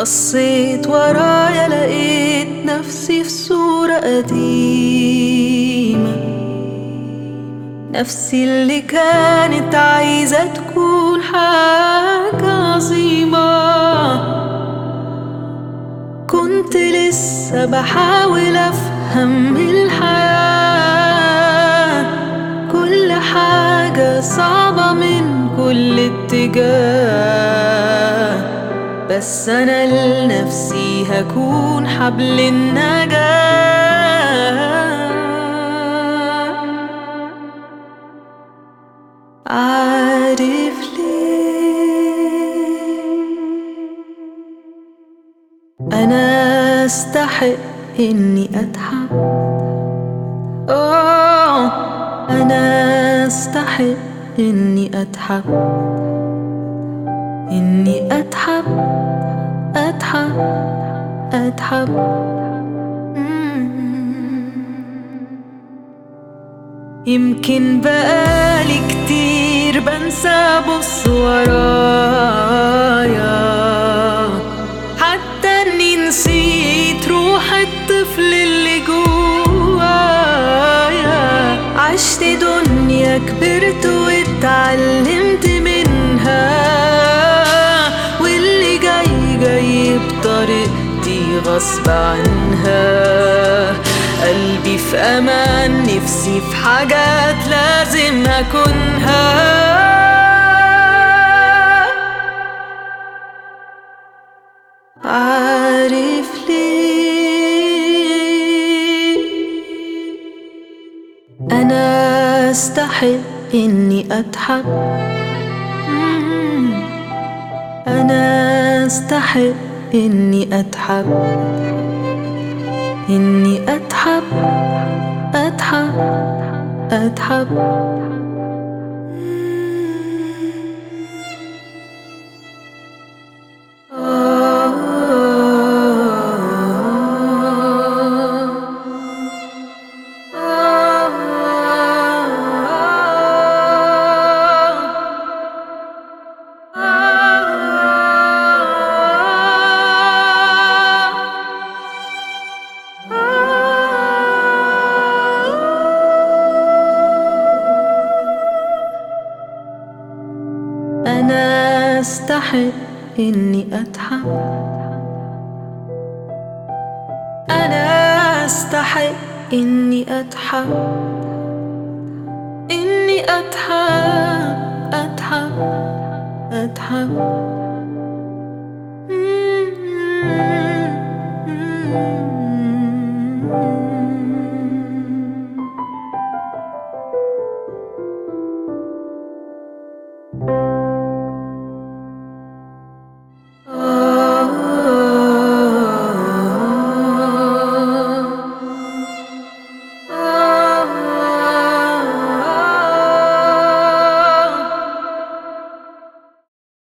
بصيت ورايا لقيت نفسي في صورة قديمة نفسي اللي كانت عايزة تكون حاجة عظيمة كنت لسه بحاول أفهم الحياة كل حاجة صعبة من كل اتجاه بس أنا لنفسي هكون حبل النجاة عارف ليه أنا أستحق إني أتعب أوه أنا أستحق إني أتعب إني أتعب أتعب أتعب يمكن بقالي كتير بنسى أبص ورايا حتى إني نسيت روح الطفل اللي جوايا عشت دنيا كبرت واتعلمت منها واللي جاي جاي بطريقتي غصب عنها قلبي في امان نفسي في حاجات لازم اكونها عارف ليه انا استحق اني اتعب مم. انا استحق اني اتعب اني اتعب اتعب اتعب أنا أستحق إني أتعب أنا أستحق إني أتعب إني أتعب أتعب أتعب